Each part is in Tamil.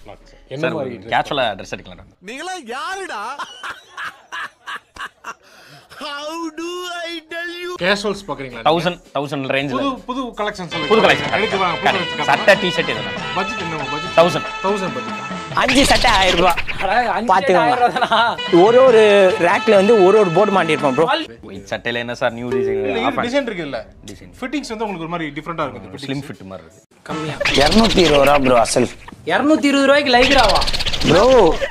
என்ன சார் மாதிரி கேஷுவலாக ட்ரெஸ் எடுக்கலாம் நீங்களா யாருடா how do I tell you casuals பாக்குறீங்களா தௌசண்ட் தௌசண்ட் ரேஞ்சில் புது புது கலெக்ஷன் சொல்லுங்க புது கலெக்ஷன் எடுத்து வாங்க புது collection சட்டை டிஷர்ட் எதுனா பட்ஜெட் என்ன பட்ஜெட் தௌசண்ட் தௌசண்ட் பட்ஜெட் அஞ்சு சட்டை ஆயிரம் ரூபா பாத்துக்கோங்க ஒரு ஒரு ரேக்ல வந்து ஒரு ஒரு போர்டு மாட்டிருப்போம் ப்ரோ ஒயிட் சட்டையில் என்ன சார் நியூ டிசைன் டிசைன் இருக்கு இல்ல டிசைன் ஃபிட்டிங்ஸ் வந்து உங்களுக்கு ஒரு மாதிரி டிஃபரெண்டா இருக்கும் ஸ்லிம் ஃபிட் மாதிரி இருக்கு கம்மியா இரநூத்தி இருபது ரூபா ப்ரோ அசல் இரநூத்தி இருபது ரூபாய்க்கு லைக்ராவா ப்ரோ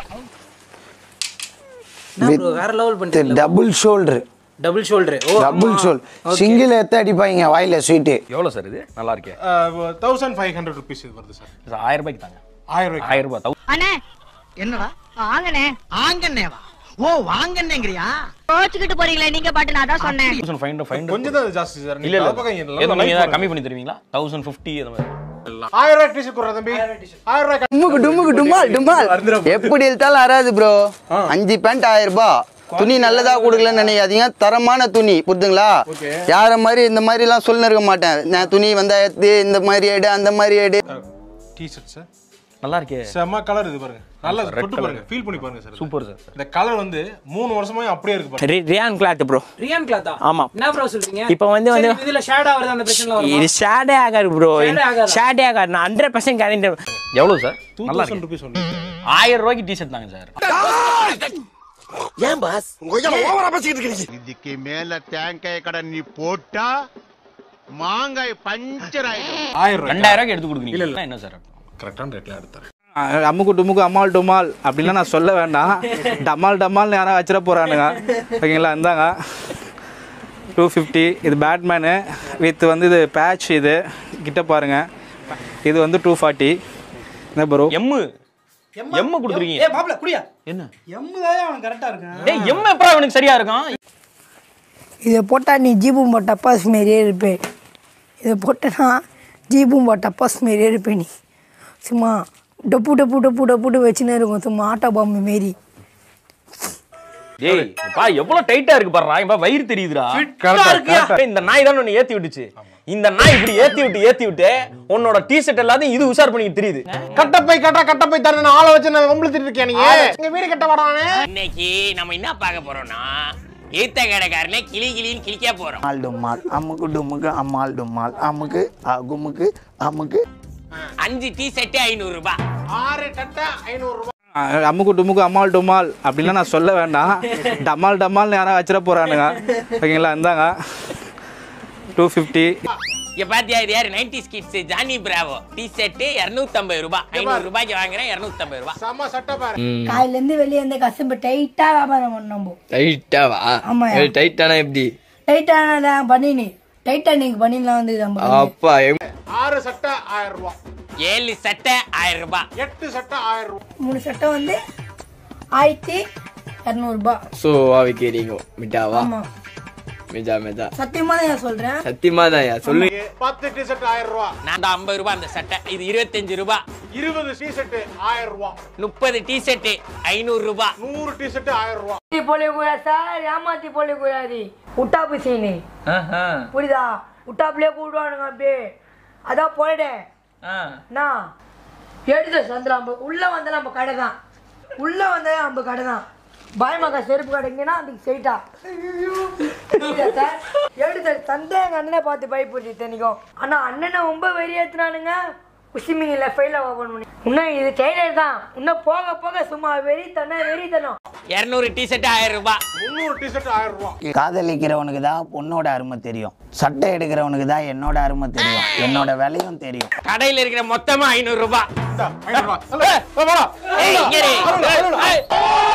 என்ன bro, வேற லெவல் பண்ணிட்டு டபுள் ஷோல்டர் டபுள் ஷோல்டர் ஓ டபுள் ஷோல் சிங்கிள் எடுத்து அடிப்பாங்க வாயில ஸ்வீட்டு எவ்வளோ சார் இது நல்லா இருக்கே தௌசண்ட் ஃபைவ் ஹண்ட்ரட் ருபீஸ் இது வருது சார் சார் ஆயிரம் ரூபாய்க்கு தாங்க ஆயிரம் ரூபாய் ஆயிரம் ரூபாய் தௌசண்ட் அண்ணே என்னடா வாங்கண்ணே ஆங்கன்னேவா ஓ வாங்கன்னேங்கிறியா கோச்சுக்கிட்டு போறீங்களே நீங்க பாட்டு நான் தான் சொன்னேன் தௌசண்ட் ஃபைவ் ஹண்ட்ரட் ஃபைவ் கொஞ்சம் தான் அது ஜாஸ்தி சார் இல்ல இல்ல பக்கம் இல்ல ஏதோ நீங்க ஏதாவது கம்மி பண்ணி தருவீங்களா தௌசண்ட் ஃபிஃப்டி அந்த மாதிரி ஆயிரம் ரூபாய் டிஷர்ட் கொடுறா தம்பி ஆயிரம் ரூபாய் டும்முக்கு டும்முக்கு டுமால் டுமால் எப்படி இழுத்தாலும் வராது ப்ரோ அஞ்சு பேண்ட் ஆயிரம் ரூபாய் துணி நல்லதா கொடுக்கலன்னு நினைக்காதீங்க தரமான துணி புரிதுங்களா யார மாதிரி இந்த மாதிரி எல்லாம் சொல்லி இருக்க மாட்டேன் நான் துணி வந்தா எடுத்து இந்த மாதிரி எடு அந்த மாதிரி எடு டிஷர்ட் சார் நல்லா இருக்கே செம்ம கலர் இது பாருங்க நல்லா Red தொட்டு colour. பாருங்க ஃபீல் பண்ணி பாருங்க சார் சூப்பர் சார் இந்த கலர் வந்து மூணு வருஷமா அப்படியே இருக்கு பாருங்க ரியான் கிளாத் ப்ரோ ரியான் கிளாத்தா ஆமா. என்ன ப்ரோ சொல்றீங்க இப்போ வந்து வந்து- சரி, இதுல ஷேடா வருது அந்த பிரச்சனை இது வரும் ஷேடே ஆகாது ப்ரோ Shade ஆகாதா? ஷேடே ஆகாது நான் ஹண்ட்ரட் பர்சன்ட் கேரண்டி எவ்வளோ சார் டூ நல்லா தௌசண்ட் இருக்கு ருபீஸ் ஒன்று ஆயிரம் ரூபாய்க்கு டிஷர்ட் தாங்க சார் ஏன் பாஸ் ஓவரா பேசிக்கிட்டு இருக்கீங்க இதுக்கு மேல தேங்காய் கடை நீ போட்டா மாங்காய் பஞ்சர் ஆயிடும் ஆயிரம் ரூபாய் ரெண்டாயிரம் ரூபாய்க்கு எடுத்து கொடுக்குறீங்க என்ன சார் கரெக்டான ரேட்ல எடுத்தாரு அம்முக்கு டுமுக்கு அம்மாள் டுமால் அப்படின்லாம் நான் சொல்ல வேண்டாம் டமால் டமால்னு யாரும் வச்சிட போகிறானுங்க ஓகேங்களா இந்தாங்க டூ ஃபிஃப்டி இது பேட்மேனு வித் வந்து இது பேட்ச் இது கிட்ட பாருங்க இது வந்து டூ ஃபார்ட்டி என்ன ப்ரோ எம்மு எம்மு கொடுத்துருக்கீங்க ஏ மாப்ள குடியா என்ன எம்மு தான் அவன் கரெக்டா இருக்கான் ஏய் எம்மு எப்பறம் அவனுக்கு சரியா இருக்கும் இதை போட்டால் நீ ஜீபும் போட்ட டப்பாஸ் மாரியே இருப்பே இதை போட்டனா ஜீபும் போட்ட டப்பாஸ் மாரியே இருப்பே நீ சும்மா டப்பு டப்பு டப்பு டப்புட்டு வச்சுன்னே இருக்கும் சும்மா ஆட்டோ பாம்பு மாரி டேய் பா எவ்வளவு டைட்டா இருக்கு பாருடா இவன் வயிறு தெரியுதுடா ஏய், இந்த நாய் தான் உன்னை ஏத்தி விட்டுச்சு இந்த நாய் இப்படி ஏத்தி விட்டு ஏத்தி விட்டு உன்னோட டி ஷர்ட் எல்லாத்தையும் இது உஷார் பண்ணிட்டு தெரியுது கட்டப்பை கட்டா கட்டப்பை தரேன் நான் ஆளை வச்சு நான் வம்பிழுத்துட்டு இருக்கேன் நீங்க எங்க வீடு கட்ட வாடானே இன்னைக்கு நம்ம என்ன பார்க்க போறோம்னா ஈத்த கடைக்காரனே கிளி கிளின்னு கிளிக்க போறோம் அம்மாள் டும்மால் அம்முக்கு டுமுக்கு அம்மாள் டும்மால் அமுக்கு அகுமுக்கு அமுக்கு அஞ்சு டீ ஷர்ட் ஐநூறு ரூபாய் ஆறு கட்டை ஐநூறு ரூபாய் அம்முக்கு டுமுக்கு அம்மாள் டுமால் அப்படின்லாம் நான் சொல்ல வேண்டாம் டமால் டமால்னு யாரும் வச்சிட போகிறானுங்க ஓகேங்களா இந்தாங்க டூ ஃபிஃப்டி இங்க பாத்தியா இது யாரு ninety kids Johnny Bravo T shirt இருநூத்தம்பது ரூபாய் ஐநூறு ரூபாய்க்கு வாங்குறேன் இருநூத்தம்பது ரூபாய் செம்ம சட்டை பாரு காலையிலேருந்து வெளியே வந்து கஷ்டப்பட்டு டைட்டாக வியாபாரம் பண்ணோம் டைட்டாவா ஆமாய்யா. டைட்டானா எப்படி டைட்டாக பண்ணினி டைட்டாக நீங்கள் பண்ணிடலாம் வந்து நம்ம அப்பா எம்- ஆறு சட்டை ஆயிரம் ரூபாய் ஏழு சட்டை ஆயிரம் ரூபாய் எட்டு சட்டை ஆயிரம் ரூபாய் மூணு சட்டை வந்து ஆயிரத்தி இரநூறுபா சோ விக்கிறீங்க மிட்டாவா ஆமாம் மிஜா மிஜா சத்தியமாக தான் நான் சொல்கிறேன் சத்தியமா தான் சொல்லுங்க பத்து டி ஷர்ட் ஆயிரம் ரூபாய் நான் தான் ஐம்பது ரூபாய் அந்த சட்டை இது இருபத்தஞ்சு ரூபாய் இருபது டி ஷர்ட் ஆயிரம் ரூபாய் முப்பது டி ஷர்ட் ஐநூறு ரூபாய் நூறு டி ஷர்ட் ஆயிரம் ரூபாய் ஏமாத்தி போடக்கூடாது சார் ஏமாத்தி போடக்கூடாது உட்டாப்பு செய்யணும் புரியுதா உட்டாப்புலேயே கூடுவானுங்க அப்படியே அதான் போயிடேன் நான் எடுத்து சந்திரம் நம்ம உள்ள வந்தாலும் நம்ம கடை தான் உள்ள வந்தாலும் நம்ம கடை தான் பயமாக்கா செருப்பு கடைங்கன்னா அதுக்கு செய்ட்டா எடுத்து தந்தை எங்க அண்ணனை பார்த்து பயப்பட்டு தனிக்கும் ஆனா அண்ணனை ரொம்ப வெறியேத்துனானுங்க குசிமிங்கில் ஃபெயில் ஓப்பன் பண்ணி இன்னும் இது டெய்லர் தான் இன்னும் போக போக சும்மா வெறித்தனம் வெறித்தனம் இருநூறு டி ஷர்ட் ஆயிரம் ரூபாய் முந்நூறு டி ஷர்ட் ஆயிரம் ரூபாய் காதலிக்கிறவனுக்கு தான் பொண்ணோட அருமை தெரியும் சட்டை எடுக்கிறவனுக்கு தான் என்னோட அருமை தெரியும் என்னோட விலையும் தெரியும் கடையில இருக்கிற மொத்தமா ஐநூறு ரூபாய் ஐநூறு ரூபாய். அல்ல, வா, வா, வா. ஏய், இங்க இரு. அருள், அருள், ஏய், அருள்.